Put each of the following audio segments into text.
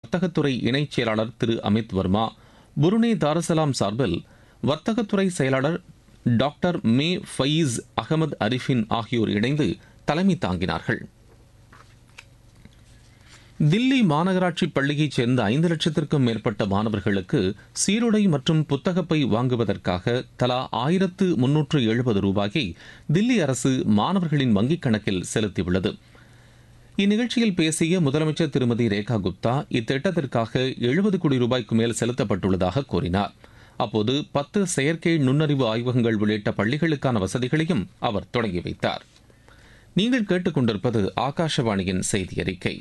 வர்த்தகத்துறை இணைச் செயலாளர் திரு அமித் வர்மா புருனே தாரசலாம் சார்பில் வர்த்தகத்துறை செயலாளர் doctor May Fayeez Ahmad Arifin ஆகியோர் இணைந்து தலைமை தாங்கினார்கள் தில்லி மாநகராட்சி பள்ளியைச் சேர்ந்த ஐந்து லட்சத்திற்கும் மேற்பட்ட மாணவர்களுக்கு சீருடை மற்றும் புத்தகப்பை வாங்குவதற்காக தலா ஆயிரத்து முன்னூற்று எழுபது ரூபாயை தில்லி அரசு மாணவர்களின் வங்கிக் கணக்கில் செலுத்தியுள்ளது இந்நிகழ்ச்சியில் பேசிய முதலமைச்சர் திருமதி ரேகா குப்தா இத்திட்டத்திற்காக எழுபது கோடி ரூபாய்க்கு மேல் செலுத்தப்பட்டுள்ளதாக கூறினார் அப்போது பத்து செயற்கை நுண்ணறிவு ஆய்வகங்கள் உள்ளிட்ட பள்ளிகளுக்கான வசதிகளையும் அவர் தொடங்கி வைத்தார் நீங்கள் கேட்டுக்கொண்டிருப்பது ஆகாஷவாணியின் செய்தி அறிக்கை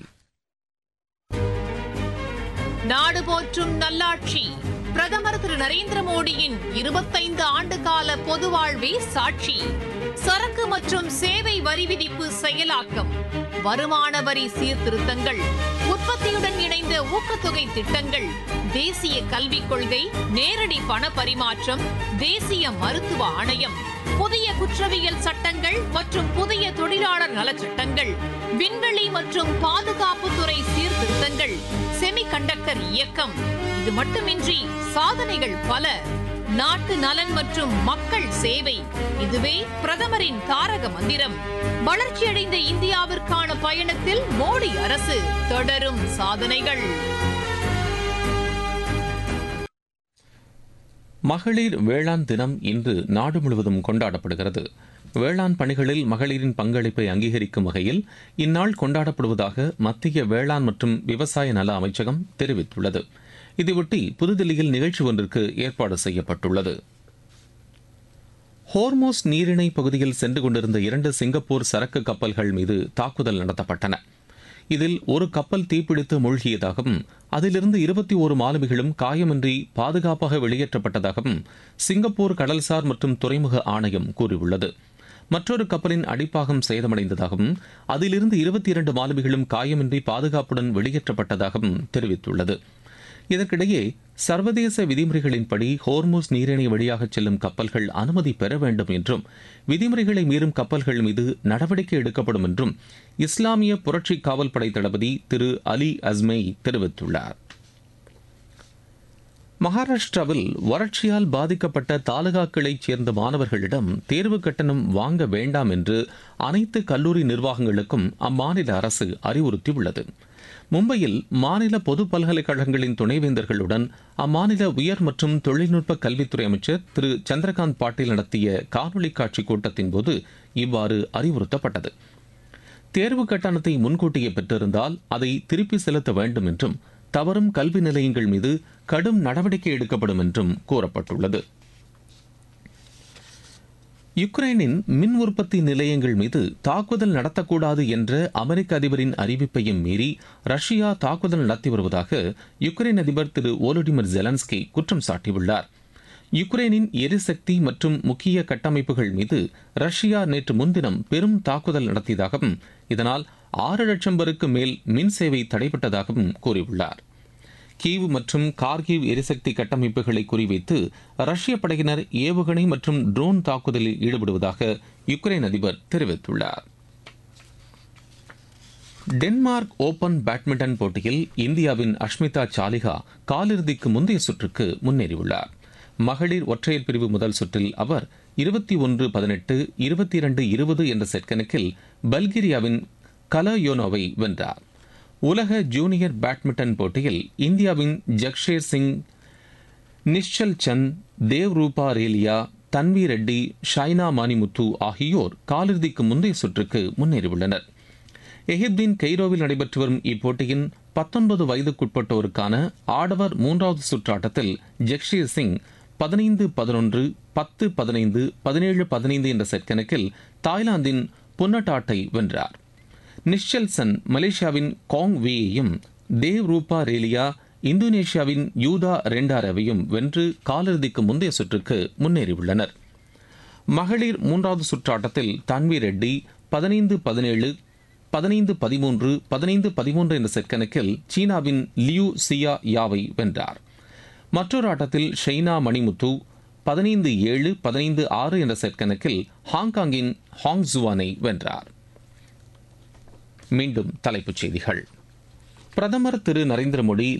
நாடு போற்றும் நல்லாட்சி பிரதமர் திரு நரேந்திர மோடியின் இருபத்தைந்து ஆண்டு கால பொது வாழ்வே சாட்சி சரக்கு மற்றும் சேவை வரி விதிப்பு செயலாக்கம் வருமான வரி சீர்திருத்தங்கள் உற்பத்தியுடன் இணைந்த ஊக்கத்தொகை திட்டங்கள் தேசிய கல்விக் கொள்கை நேரடி பண பரிமாற்றம் தேசிய மருத்துவ ஆணையம் புதிய குற்றவியல் சட்டங்கள் மற்றும் புதிய தொழிலாளர் நலச்சட்டங்கள் விண்வெளி மற்றும் பாதுகாப்புத்துறை சீர்திருத்தங்கள் செமிகண்டக்டர் இயக்கம் இது மட்டுமின்றி சாதனைகள் பல நாட்டு நலன் மற்றும் மக்கள் சேவை இதுவே பிரதமரின் தாரக மந்திரம் வளர்ச்சியடைந்த இந்தியாவிற்கான பயணத்தில் மோடி அரசு தொடரும் சாதனைகள் மகளிர் வேளாண் தினம் இன்று நாடு முழுவதும் கொண்டாடப்படுகிறது வேளாண் பணிகளில் மகளிரின் பங்களிப்பை அங்கீகரிக்கும் வகையில் இந்நாள் கொண்டாடப்படுவதாக மத்திய வேளாண் மற்றும் விவசாய நல அமைச்சகம் தெரிவித்துள்ளது இதையொட்டி புதுதில்லியில் நிகழ்ச்சி ஒன்றிற்கு ஏற்பாடு செய்யப்பட்டுள்ளது ஹோர்மோஸ் நீரிணை பகுதியில் சென்று கொண்டிருந்த இரண்டு சிங்கப்பூர் சரக்கு கப்பல்கள் மீது தாக்குதல் நடத்தப்பட்டன இதில் ஒரு கப்பல் தீப்பிடித்து மூழ்கியதாகவும் அதிலிருந்து இருபத்தி ஓரு மாலுமிகளும் காயமின்றி பாதுகாப்பாக வெளியேற்றப்பட்டதாகவும் சிங்கப்பூர் கடல்சார் மற்றும் துறைமுக ஆணையம் கூறியுள்ளது மற்றொரு கப்பலின் அடிப்பாகம் சேதமடைந்ததாகவும் அதிலிருந்து இருபத்தி இரண்டு மாலுமிகளும் காயமின்றி பாதுகாப்புடன் வெளியேற்றப்பட்டதாகவும் தெரிவித்துள்ளது இதற்கிடையே சர்வதேச விதிமுறைகளின்படி ஹோர்மோஸ் நீரிணை வழியாக செல்லும் கப்பல்கள் அனுமதி பெற வேண்டும் என்றும் விதிமுறைகளை மீறும் கப்பல்கள் மீது நடவடிக்கை எடுக்கப்படும் என்றும் இஸ்லாமிய புரட்சி காவல்படை தளபதி திரு அலி அஸ்மை தெரிவித்துள்ளார் மகாராஷ்டிராவில் வறட்சியால் பாதிக்கப்பட்ட தாலுகாக்களைச் சேர்ந்த மாணவர்களிடம் தேர்வு கட்டணம் வாங்க வேண்டாம் என்று அனைத்து கல்லூரி நிர்வாகங்களுக்கும் அம்மாநில அரசு அறிவுறுத்தியுள்ளது மும்பையில் மாநில பொது பல்கலைக்கழகங்களின் துணைவேந்தர்களுடன் அம்மாநில உயர் மற்றும் தொழில்நுட்ப கல்வித்துறை அமைச்சர் திரு சந்திரகாந்த் பாட்டீல் நடத்திய காணொலி காட்சி கூட்டத்தின் போது இவ்வாறு அறிவுறுத்தப்பட்டது தேர்வு கட்டணத்தை முன்கூட்டியே பெற்றிருந்தால் அதை திருப்பி செலுத்த வேண்டும் என்றும் தவறும் கல்வி நிலையங்கள் மீது கடும் நடவடிக்கை எடுக்கப்படும் என்றும் கூறப்பட்டுள்ளது யுக்ரைனின் மின் உற்பத்தி நிலையங்கள் மீது தாக்குதல் நடத்தக்கூடாது என்ற அமெரிக்க அதிபரின் அறிவிப்பையும் மீறி ரஷ்யா தாக்குதல் நடத்தி வருவதாக யுக்ரைன் அதிபர் திரு ஓலோடிமிர் ஜெலன்ஸ்கி குற்றம் சாட்டியுள்ளார் யுக்ரைனின் எரிசக்தி மற்றும் முக்கிய கட்டமைப்புகள் மீது ரஷ்யா நேற்று முன்தினம் பெரும் தாக்குதல் நடத்தியதாகவும் இதனால் ஆறு லட்சம் பேருக்கு மேல் மின் சேவை தடைபட்டதாகவும் கூறியுள்ளார் கீவ் மற்றும் கார்கிவ் எரிசக்தி கட்டமைப்புகளை குறிவைத்து ரஷ்ய படையினர் ஏவுகணை மற்றும் ட்ரோன் தாக்குதலில் ஈடுபடுவதாக யுக்ரைன் அதிபர் தெரிவித்துள்ளார் டென்மார்க் ஓபன் பேட்மிண்டன் போட்டியில் இந்தியாவின் அஷ்மிதா சாலிகா காலிறுதிக்கு முந்தைய சுற்றுக்கு முன்னேறியுள்ளார் மகளிர் ஒற்றையர் பிரிவு முதல் சுற்றில் அவர் இருபத்தி ஒன்று பதினெட்டு இருபத்தி இரண்டு இருபது என்ற செட் கணக்கில் பல்கேரியாவின் கலயோனோவை வென்றார் உலக ஜூனியர் பேட்மிண்டன் போட்டியில் இந்தியாவின் ஜக்ஷேர் சிங் நிஷல் சந்த் தேவ் ரூபா ரேலியா தன்வி ரெட்டி ஷைனா மானிமுத்து ஆகியோர் காலிறுதிக்கு முந்தைய சுற்றுக்கு முன்னேறியுள்ளனர் எகிப்தின் கெய்ரோவில் நடைபெற்று வரும் இப்போட்டியின் பத்தொன்பது வயதுக்குட்பட்டோருக்கான ஆடவர் மூன்றாவது சுற்று ஆட்டத்தில் ஜக்ஷீர் சிங் பதினைந்து பதினொன்று பத்து பதினைந்து பதினேழு பதினைந்து என்ற செட் கணக்கில் தாய்லாந்தின் புன்னட்டாட்டை வென்றார் நிஷல்சன் மலேசியாவின் காங் வியையும் தேவ் ரூபா ரேலியா இந்தோனேஷியாவின் யூதா ரெண்டாரவையும் வென்று காலிறுதிக்கு முந்தைய சுற்றுக்கு முன்னேறியுள்ளனர் மகளிர் மூன்றாவது சுற்றாட்டத்தில் தன்வி ரெட்டி பதினைந்து பதினேழு பதினைந்து பதிமூன்று பதினைந்து பதிமூன்று என்ற செட் கணக்கில் சீனாவின் லியூ சியா யாவை வென்றார் மற்றொரு ஆட்டத்தில் ஷெய்னா மணிமுத்து பதினைந்து ஏழு பதினைந்து ஆறு என்ற செட் கணக்கில் ஹாங்காங்கின் ஹாங் ஜுவானை வென்றார் மீண்டும் தலைப்புச் செய்திகள் பிரதமர் திரு நரேந்திர மோடி